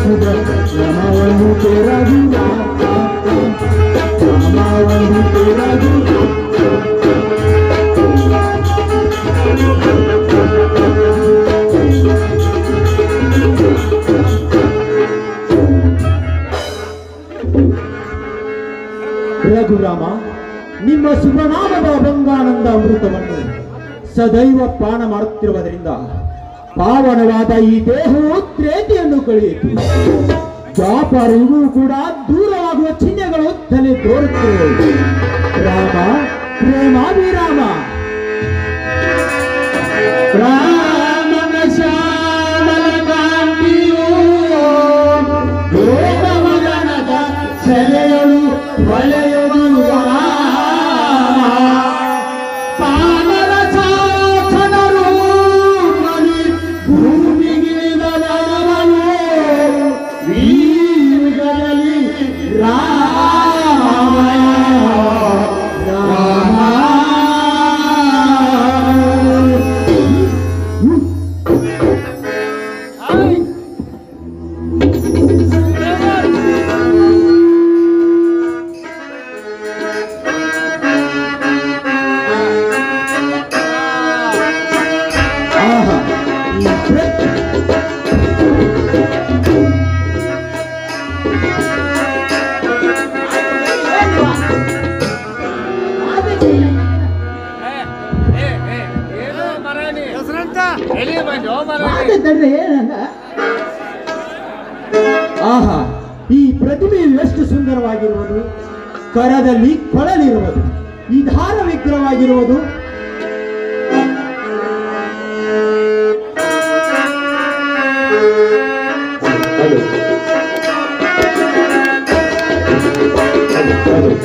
ರಾಮವನ್ನು ತೆರಗಿ ರಾಮವನ್ನು ತೆರಗಿ ರಘುರಾಮ ನಿಮ್ಮ ಶುಭನಾಮದ ಅಭಂಗಾನಂದ ಅಮೃತವನ್ನು ಸದೈವ ಪಾನ ಮಾಡುತ್ತಿರುವುದರಿಂದ ಪಾವನವಾದ ಈ ದೇಹವು ತ್ರೇತಿಯನ್ನು ಕಳೆಯಿತು ದ್ವಾಪರಿಗೂ ಕೂಡ ದೂರವಾಗುವ ಚಿಹ್ನೆಗಳು ತಲೆ ತೋರುತ್ತಿವೆ ರಾಮ ಪ್ರೇಮಾಭಿರಾಮ ರಾಮನ ಶ್ಯಾಮಲ ಕಾಂತಿಯು ದೇವಮಗನದ ಸೆಲೆಯಳು ಹೊಳೆಯುವ ಪಾಮರ ಸಾಧನರು ಮನಿ ಭೂಮಿಗಿಳಿದವನು ವೀರದಲ್ಲಿ ರಾಮ ರಾಮ ಆಹಾ ಈ ಪ್ರ- ಆದದ್ದನ್ನು ಹೇಳಲ್ಲ. ಆಹಾ ಈ ಪ್ರತಿಮೆಯು ಎಷ್ಟು ಸುಂದರವಾಗಿರುವುದು ಕರದಲ್ಲಿ ಕೊಳಲಿರುವುದು ಈ ಧಾರ ವಿಗ್ರಹವಾಗಿರುವುದು ಹಲೋ ಹಲೋ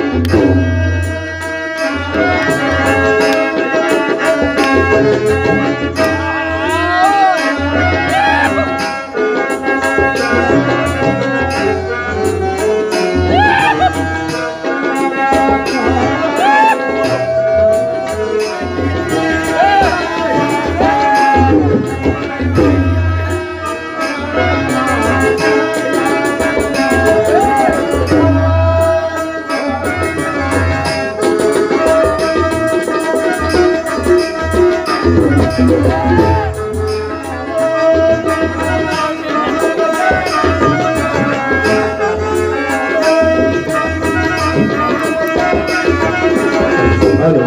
ಹಲೋ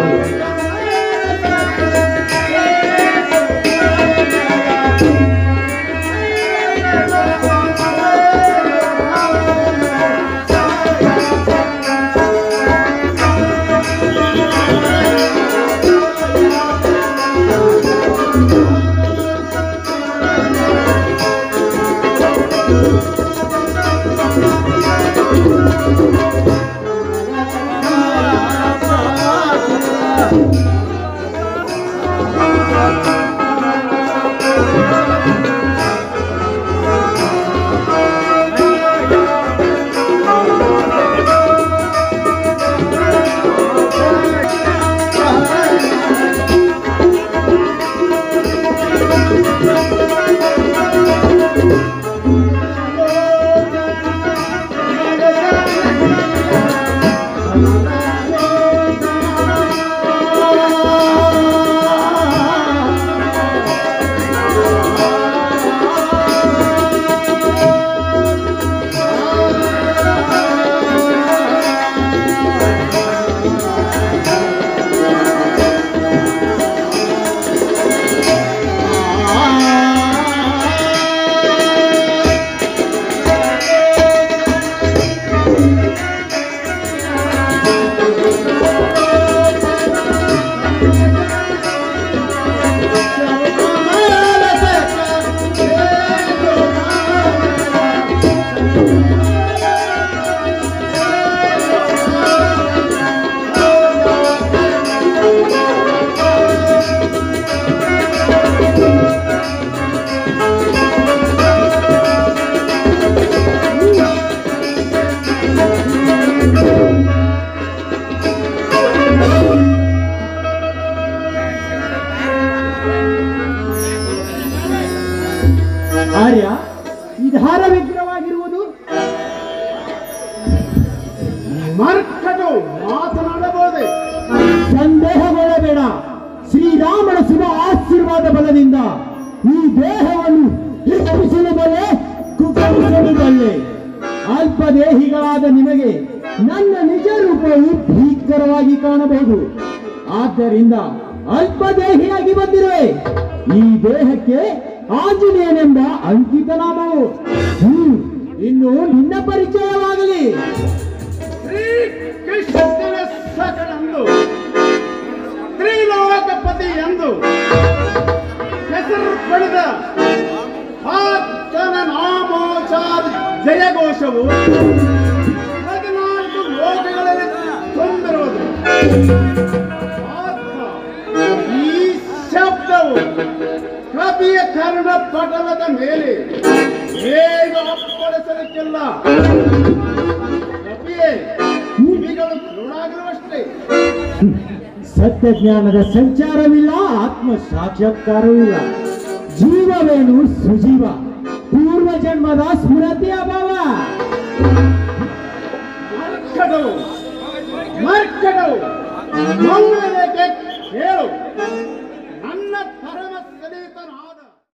ಇದಾರ ವಿಗ್ರಹವಾಗಿರುವುದು ಮರ್ಕಟು ಮಾತನಾಡಬಹುದೇ ಸಂದೇಹಗೊಳ್ಳಬೇಡ ಶ್ರೀರಾಮನ ಶುಭ ಆಶೀರ್ವಾದ ಬಲದಿಂದ ಈ ದೇಹವನ್ನು ಹೆಚ್ಚಿಸಲು ಬಲ್ಲೆ ಕುಗ್ಗಿಸಲು ಬಲ್ಲೆ ಅಲ್ಪದೇಹಿಗಳಾದ ನಿಮಗೆ ನನ್ನ ನಿಜ ರೂಪವು ಭೀಕರವಾಗಿ ಕಾಣಬಹುದು ಆದ್ದರಿಂದ ಅಲ್ಪದೇಹಿಯಾಗಿ ಬಂದಿರುವೆ ಈ ದೇಹಕ್ಕೆ ಆಂಜನೇಯನೆಂಬ ಅಂಕಿತ ನಾಮವು ಹ್ಮ್ ಇನ್ನು ನಿನ್ನ ಪರಿಚಯವಾಗಲಿ ಶ್ರೀ ಕೃಷ್ಣನ ಸಕಳೆಂದು ತ್ರಿಲೋಕಪತಿ ಎಂದು ಹೆಸರು ಪಡೆದ ಆತನ ನಾಮೋಚಾರ ಜಯಘೋಷವು ಹದಿನಾಲ್ಕು ಲೋಕಗಳಲ್ಲಿ ತುಂಬಿರುವುದು ಆತ ಈ ಶಬ್ದವು ಕವಿಯ ಕರ್ಣ ಪಟಲದ ಮೇಲೆ ಹೇಗೆ ಅಪ್ಪಳಿಸಲಿಕ್ಕಿಲ್ಲ ಕಪಿಯೇ ಕಿವಿಗಳು ಕಿರುಡಾಗಿರುವಷ್ಟೇ ಸತ್ಯ ಜ್ಞಾನದ ಸಂಚಾರವಿಲ್ಲ ಆತ್ಮ ಸಾಕ್ಷಾತ್ಕಾರವಿಲ್ಲ ಜೀವವೇನು ಸುಜೀವ ಪೂರ್ವ ಜನ್ಮದ ಸ್ಮೃತಿ ಅಭಾವ ಮರ್ಕಡವು ಮರ್ಕಡವು ಮಂಗಳಕ್ಕೆ ಹೇಳು ನನ್ನ ಪರಮ ಸನಿಹಿತನಾದ